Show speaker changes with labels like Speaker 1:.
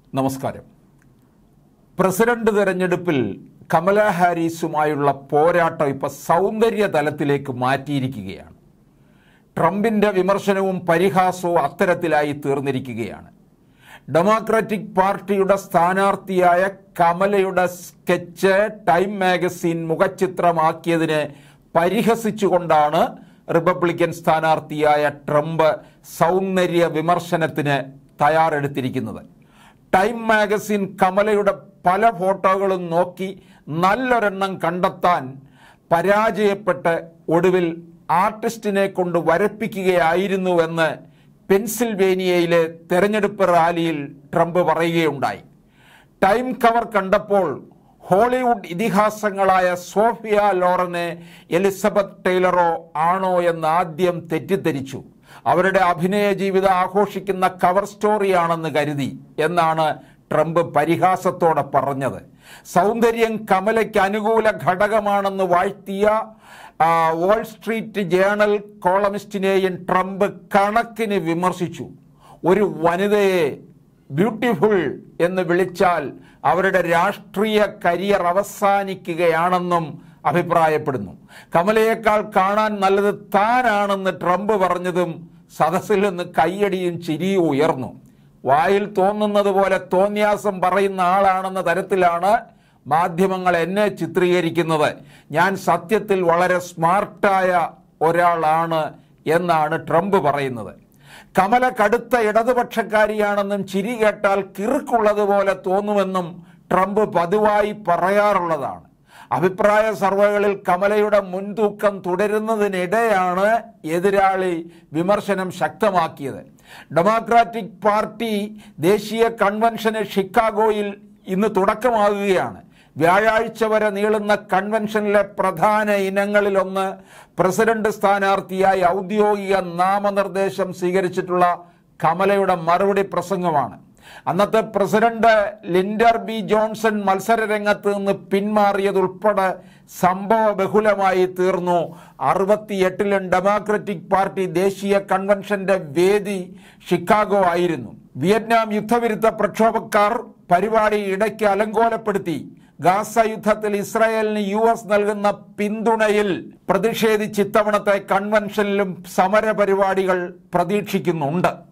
Speaker 1: നമസ്കാരം പ്രസിഡന്റ് തെരഞ്ഞെടുപ്പിൽ കമല ഹാരിസുമായുള്ള പോരാട്ടം ഇപ്പൊ സൗന്ദര്യ തലത്തിലേക്ക് മാറ്റിയിരിക്കുകയാണ് ട്രംപിന്റെ വിമർശനവും പരിഹാസവും അത്തരത്തിലായി തീർന്നിരിക്കുകയാണ് ഡെമോക്രാറ്റിക് പാർട്ടിയുടെ സ്ഥാനാർത്ഥിയായ കമലയുടെ സ്കെച്ച് ടൈം മാഗസിൻ മുഖചിത്രമാക്കിയതിനെ പരിഹസിച്ചുകൊണ്ടാണ് റിപ്പബ്ലിക്കൻ സ്ഥാനാർത്ഥിയായ ട്രംപ് സൗന്ദര്യ വിമർശനത്തിന് തയ്യാറെടുത്തിരിക്കുന്നത് ടൈം മാഗസിൻ കമലയുടെ പല ഫോട്ടോകളും നോക്കി നല്ലൊരെണ്ണം കണ്ടെത്താൻ പരാജയപ്പെട്ട് ഒടുവിൽ ആർട്ടിസ്റ്റിനെ കൊണ്ട് വരപ്പിക്കുകയായിരുന്നുവെന്ന് പെൻസിൽവേനിയയിലെ തെരഞ്ഞെടുപ്പ് റാലിയിൽ ട്രംപ് പറയുകയുണ്ടായി ടൈം കവർ കണ്ടപ്പോൾ ഹോളിവുഡ് ഇതിഹാസങ്ങളായ സോഫിയ ലോറനെ എലിസബത്ത് ടൈലറോ ആണോ എന്ന് ആദ്യം തെറ്റിദ്ധരിച്ചു അവരുടെ അഭിനയ ജീവിതം ആഘോഷിക്കുന്ന കവർ സ്റ്റോറിയാണെന്ന് കരുതി എന്നാണ് ട്രംപ് പരിഹാസത്തോടെ പറഞ്ഞത് സൗന്ദര്യം കമലയ്ക്ക് അനുകൂല ഘടകമാണെന്ന് വാഴ്ത്തിയ ആ, വാൾ സ്ട്രീറ്റ് ജേണൽ കോളമിസ്റ്റിനെയും ട്രംപ് കണക്കിന് വിമർശിച്ചു ഒരു വനിതയെ ബ്യൂട്ടിഫുൾ എന്ന് വിളിച്ചാൽ അവരുടെ രാഷ്ട്രീയ കരിയർ അവസാനിക്കുകയാണെന്നും അഭിപ്രായപ്പെടുന്നു കമലയേക്കാൾ കാണാൻ നല്ലത് താനാണെന്ന് ട്രംപ് പറഞ്ഞതും സദസ്സിൽ നിന്ന് കയ്യടിയും ചിരിയും ഉയർന്നു വായിൽ തോന്നുന്നത് പോലെ തോന്നിയാസം പറയുന്ന ആളാണെന്ന തരത്തിലാണ് മാധ്യമങ്ങൾ എന്നെ ചിത്രീകരിക്കുന്നത് ഞാൻ സത്യത്തിൽ വളരെ സ്മാർട്ടായ ഒരാളാണ് എന്നാണ് ട്രംപ് പറയുന്നത് കമല കടുത്ത ഇടതുപക്ഷക്കാരിയാണെന്നും ചിരി കേട്ടാൽ കിറുക്കുള്ളതുപോലെ തോന്നുമെന്നും ട്രംപ് പതിവായി പറയാറുള്ളതാണ് അഭിപ്രായ സർവേകളിൽ കമലയുടെ മുൻതൂക്കം തുടരുന്നതിനിടെയാണ് എതിരാളി വിമർശനം ശക്തമാക്കിയത് ഡെമോക്രാറ്റിക് പാർട്ടി ദേശീയ കൺവെൻഷന് ഷിക്കാഗോയിൽ ഇന്ന് തുടക്കമാകുകയാണ് വ്യാഴാഴ്ച വരെ നീളുന്ന കൺവെൻഷനിലെ പ്രധാന ഇനങ്ങളിലൊന്ന് പ്രസിഡന്റ് സ്ഥാനാർത്ഥിയായി ഔദ്യോഗിക നാമനിർദ്ദേശം സ്വീകരിച്ചിട്ടുള്ള കമലയുടെ മറുപടി പ്രസംഗമാണ് അന്നത്തെ പ്രസിഡന്റ് ലിൻഡർ ബി ജോൺസൺ മത്സര രംഗത്ത് നിന്ന് പിന്മാറിയതുൾപ്പെടെ സംഭവ ബഹുലമായി തീർന്നു അറുപത്തിയെട്ടിലും ഡെമോക്രറ്റിക് പാർട്ടി ദേശീയ കൺവെൻഷന്റെ വേദി ഷിക്കാഗോ ആയിരുന്നു വിയറ്റ്നാം യുദ്ധവിരുദ്ധ പ്രക്ഷോഭക്കാർ പരിപാടി ഇടയ്ക്ക് അലങ്കോലപ്പെടുത്തി ഗാസ യുദ്ധത്തിൽ ഇസ്രായേലിന് യു എസ് നൽകുന്ന പിന്തുണയിൽ പ്രതിഷേധിച്ച് ഇത്തവണത്തെ കൺവെൻഷനിലും സമര പരിപാടികൾ പ്രതീക്ഷിക്കുന്നുണ്ട്